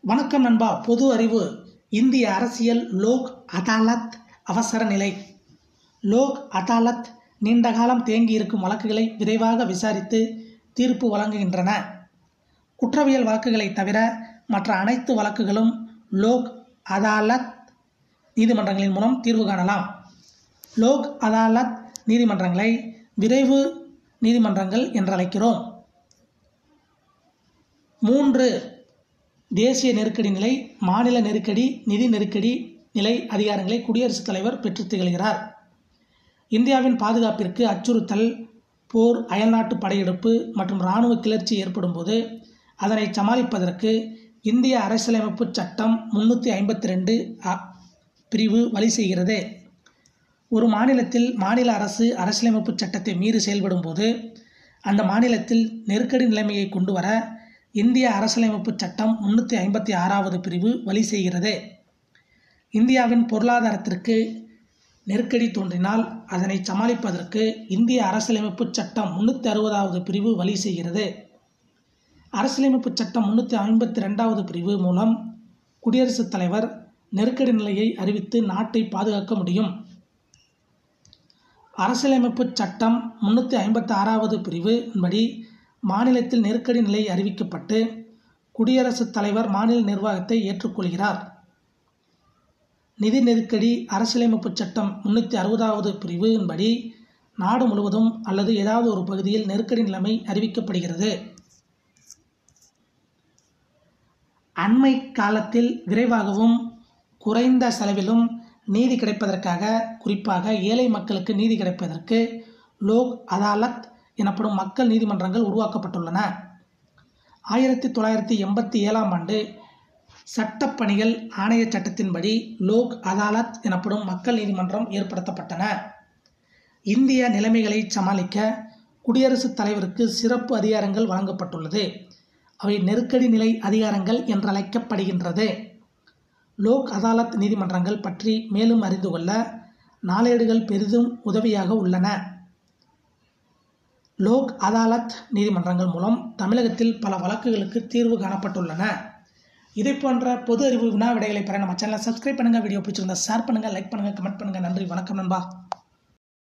வணக்கம் நண்பா பொது அறிவு இந்திய அரசியல் லோக் அதாலத் அவசர நிலை லோக் அதாலத் நீண்ட காலம் தேங்கியிருக்கும் வழக்குகளை விரைவாக விசாரித்து தீர்ப்பு வழங்குகின்றன குற்றவியல் வழக்குகளை தவிர மற்ற அனைத்து வழக்குகளும் லோக் அதாலத் நீதிமன்றங்களின் மூலம் தீர்வு காணலாம் லோக் அதாலத் நீதிமன்றங்களை விரைவு நீதிமன்றங்கள் என்றழைக்கிறோம் மூன்று தேசிய நெருக்கடி நிலை மாநில நெருக்கடி நிதி நெருக்கடி நிலை அதிகாரங்களை குடியரசுத் தலைவர் பெற்றுத் திகழ்கிறார் இந்தியாவின் பாதுகாப்பிற்கு அச்சுறுத்தல் போர் அயல்நாட்டு படையெடுப்பு மற்றும் இராணுவ கிளர்ச்சி ஏற்படும் போது அதனை சமாளிப்பதற்கு இந்திய அரசியலமைப்பு சட்டம் முன்னூற்றி ஐம்பத்தி ரெண்டு பிரிவு வழி செய்கிறது ஒரு மாநிலத்தில் மாநில அரசு அரசியலமைப்பு சட்டத்தை மீறி செயல்படும் போது அந்த மாநிலத்தில் நெருக்கடி நிலைமையை கொண்டு வர இந்திய அரசியலமைப்பு சட்டம் முன்னூற்றி ஐம்பத்தி ஆறாவது பிரிவு வழி செய்கிறது இந்தியாவின் பொருளாதாரத்திற்கு நெருக்கடி தோன்றினால் அதனை சமாளிப்பதற்கு இந்திய அரசியலமைப்பு சட்டம் முன்னூற்றி அறுபதாவது பிரிவு வழி செய்கிறது அரசியலமைப்பு சட்டம் முன்னூற்றி ஐம்பத்தி ரெண்டாவது பிரிவு மூலம் குடியரசுத் தலைவர் நெருக்கடி நிலையை அறிவித்து நாட்டை பாதுகாக்க முடியும் அரசியலமைப்பு சட்டம் முன்னூற்றி ஐம்பத்தி ஆறாவது பிரிவு படி மாநிலத்தில் நெருக்கடி நிலை அறிவிக்கப்பட்டு குடியரசுத் தலைவர் மாநில நிர்வாகத்தை ஏற்றுக்கொள்கிறார் நிதி நெருக்கடி அரசியலமைப்பு சட்டம் முன்னூற்றி அறுபதாவது பிரிவின்படி நாடு முழுவதும் அல்லது ஏதாவது ஒரு பகுதியில் நெருக்கடி நிலைமை அறிவிக்கப்படுகிறது அண்மை காலத்தில் விரைவாகவும் குறைந்த செலவிலும் நீதி கிடைப்பதற்காக குறிப்பாக ஏழை மக்களுக்கு நீதி கிடைப்பதற்கு லோக் அதாலத் எனப்படும் மக்கள் நீதிமன்றங்கள் உருவாக்கப்பட்டுள்ளன ஆயிரத்தி தொள்ளாயிரத்தி எண்பத்தி ஏழாம் ஆண்டு சட்டப்பணிகள் ஆணைய சட்டத்தின்படி லோக் அதாலத் எனப்படும் மக்கள் நீதிமன்றம் ஏற்படுத்தப்பட்டன இந்திய நிலைமைகளை சமாளிக்க குடியரசுத் தலைவருக்கு சிறப்பு அதிகாரங்கள் வழங்கப்பட்டுள்ளது அவை நெருக்கடி நிலை அதிகாரங்கள் என்றழைக்கப்படுகின்றது லோக் அதாலத் நீதிமன்றங்கள் பற்றி மேலும் அறிந்து கொள்ள நாளேடுகள் பெரிதும் உதவியாக உள்ளன லோக் அதாலத் நீதிமன்றங்கள் மூலம் தமிழகத்தில் பல வழக்குகளுக்கு தீர்வு காணப்பட்டுள்ளன இதை போன்ற பொது அறிவு வினா விடைகளை பெற நம்ம சேனலை சப்ஸ்கிரைப் பண்ணுங்கள் வீடியோ பிடிச்சிருந்தா ஷேர் பண்ணுங்கள் லைக் பண்ணுங்கள் கமெண்ட் பண்ணுங்கள் நன்றி வணக்கம் நண்பா